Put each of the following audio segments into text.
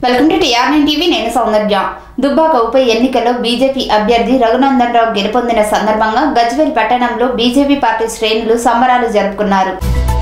welcome to TRN TV నేను సౌందర్య దుబ్బాక ఉప ఎన్నికలో బీజేపీ అభ్యర్థి రఘునందన్ రావు గెలుపొందిన సందర్భంగా గజ్వేల్ పట్టణంలో బీజేపీ పార్టీ శ్రేణులు సంబరాలు జరుపుకున్నారు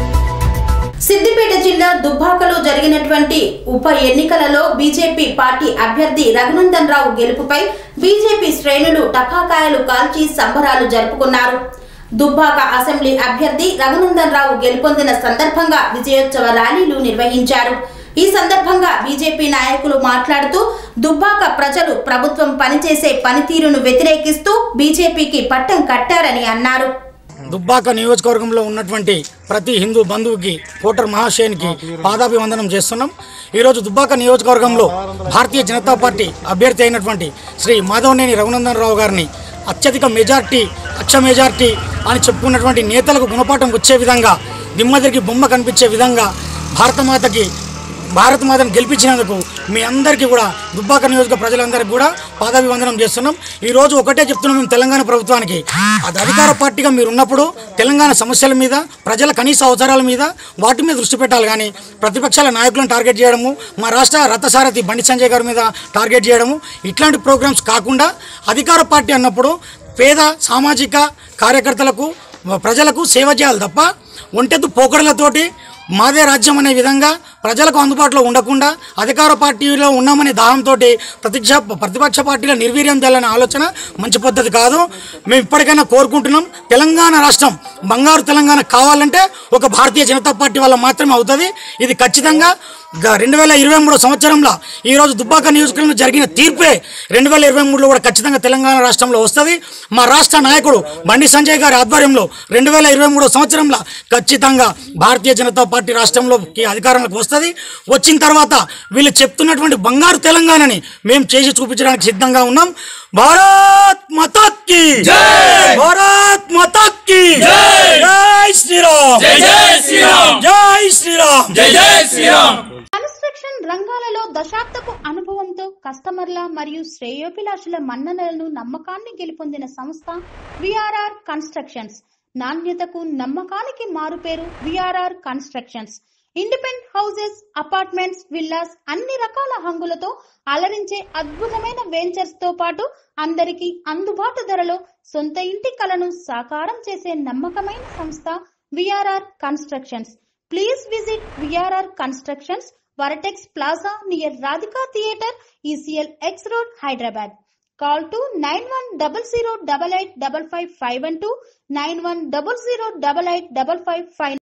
సిద్దిపేట జిల్లా దుబ్బాకలో జరిగినటువంటి ఉప ఎన్నికలలో బీజేపీ పార్టీ అభ్యర్థి రఘునందన్ రావు గెలుపుపై బీజేపీ శ్రేణులు టపాకాయలు కాల్చి సంబరాలు జరుపుకున్నారు దుబ్బాక అసెంబ్లీ అభ్యర్థి రఘునందన్ రావు గెలుపొందిన సందర్భంగా విజయోత్సవ ర్యాలీలు నిర్వహించారు ఈ సందర్భంగా బీజేపీ నాయకులు మాట్లాడుతూ దుబ్బాక ప్రజలు ప్రభుత్వం పనిచేసే పనితీరును వ్యతిరేకిస్తూ బీజేపీకి పట్టం కట్టారని అన్నారు దుబ్బాక నియోజకవర్గంలో ఉన్నటువంటి ప్రతి హిందూ బంధువుకి కోటర్ మహాశయునికి పాదాభివందనం చేస్తున్నాం ఈరోజు దుబ్బాక నియోజకవర్గంలో భారతీయ జనతా పార్టీ అభ్యర్థి అయినటువంటి శ్రీ మాధవనేని రఘునందన్ రావు గారిని అత్యధిక మెజార్టీ లక్ష మెజార్టీ అని చెప్పుకున్నటువంటి నేతలకు గుణపాఠం వచ్చే విధంగా దిమ్మదిరికి బొమ్మ కనిపించే విధంగా భారతమాతకి భారత మాతను గెలిపించినందుకు మీ అందరికీ కూడా దుబ్బాక నియోజక ప్రజలందరికీ కూడా పాదాభివందనం చేస్తున్నాం ఈ రోజు ఒకటే చెప్తున్నాం మేము తెలంగాణ ప్రభుత్వానికి అది అధికార పార్టీగా మీరు ఉన్నప్పుడు తెలంగాణ సమస్యల మీద ప్రజల కనీస అవసరాల మీద వాటి మీద దృష్టి పెట్టాలి కానీ ప్రతిపక్షాల నాయకులను టార్గెట్ చేయడము మా రాష్ట్ర రథసారథి బండి సంజయ్ గారి మీద టార్గెట్ చేయడము ఇట్లాంటి ప్రోగ్రామ్స్ కాకుండా అధికార పార్టీ అన్నప్పుడు పేద సామాజిక కార్యకర్తలకు ప్రజలకు సేవ చేయాలి తప్ప ఒంటెద్దు పోకడలతోటి మాదే రాజ్యం అనే విధంగా ప్రజలకు అందుబాటులో ఉండకుండా అధికార పార్టీలో ఉన్నామనే దాహంతో ప్రతిక్ష ప్రతిపక్ష పార్టీల నిర్వీర్యం చేయాలనే ఆలోచన మంచి పద్ధతి కాదు మేము ఇప్పటికైనా కోరుకుంటున్నాం తెలంగాణ రాష్ట్రం బంగారు తెలంగాణ కావాలంటే ఒక భారతీయ జనతా పార్టీ వల్ల మాత్రమే అవుతుంది ఇది ఖచ్చితంగా రెండు వేల ఇరవై మూడో సంవత్సరంలో ఈరోజు దుబ్బాక నియోజకవర్గంలో జరిగిన తీర్పే రెండు వేల ఇరవై మూడులో కూడా ఖచ్చితంగా తెలంగాణ రాష్ట్రంలో వస్తుంది మా రాష్ట్ర నాయకుడు బండి సంజయ్ గారి ఆధ్వర్యంలో రెండు వేల ఇరవై మూడో సంవత్సరంలో ఖచ్చితంగా భారతీయ జనతా పార్టీ రాష్ట్రంలోకి అధికారంలోకి వస్తుంది వచ్చిన తర్వాత వీళ్ళు చెప్తున్నటువంటి బంగారు తెలంగాణని మేము చేసి చూపించడానికి సిద్ధంగా ఉన్నాం భారత్ మతక్కి భారత్ మతక్కి జై శ్రీరామ్ జై జై శ్రీరామ్ జై శ్రీరామ్ జై జై శ్రీరామ్ కన్స్ట్రక్షన్ రంగాలలో దశాబ్దపు అనుభవంతో కస్టమర్ల మరియు శ్రేయోభిలాషుల మన్ననలను నమ్మకాన్ని గెలుపొందిన సంస్థ విఆర్ఆర్ కన్స్ట్రక్షన్స్ నాణ్యతకు నమ్మకానికి మారుపేరు VRR constructions independent houses apartments villas అన్ని రకాల హంగులతో అలరించే అద్భుతమైన వెంచర్స్ తో పాటు అందరికీ అందుబాటు ధరలో సొంత ఇంటి కలను సాకారం చేసే నమ్మకమైన సంస్థ VRR constructions please visit VRR constructions vertex plaza near Radhika theatre ECIL X road Hyderabad call to nine one double zero double eight double five five one two nine one double zero double eight double five five